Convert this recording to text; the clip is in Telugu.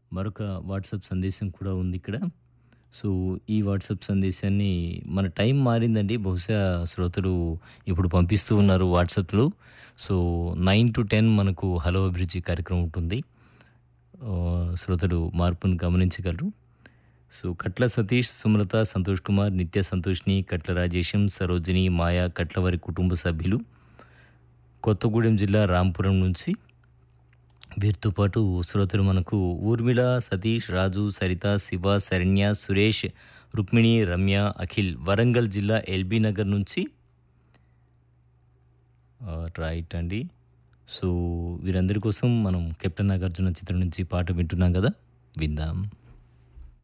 మరొక వాట్సాప్ సందేశం కూడా ఉంది ఇక్కడ సో ఈ వాట్సాప్ సందేశాన్ని మన టైం మారిందండి బహుశా శ్రోతలు ఇప్పుడు పంపిస్తూ ఉన్నారు వాట్సాప్లో సో నైన్ టు టెన్ మనకు హలో అభిరుచి కార్యక్రమం ఉంటుంది ఆ, శ్రోతలు మార్పును గమనించగలరు సో కట్ల సతీష్ సుమలత సంతోష్ కుమార్ నిత్య సంతోష్ని కట్ల రాజేశం సరోజిని మాయా కట్ల వారి కుటుంబ సభ్యులు కొత్తగూడెం జిల్లా రాంపురం నుంచి వీరితో పాటు శ్రోతలు మనకు ఊర్మిళ సతీష్ రాజు సరిత శివ శరణ్య సురేష్ రుక్మిణి రమ్య అఖిల్ వరంగల్ జిల్లా ఎల్బీ నగర్ నుంచి ఆ, రైట్ అండి సో వీరందరి కోసం మనం కెప్టెన్ నాగార్జున చిత్రం నుంచి పాట వింటున్నాం కదా విందాం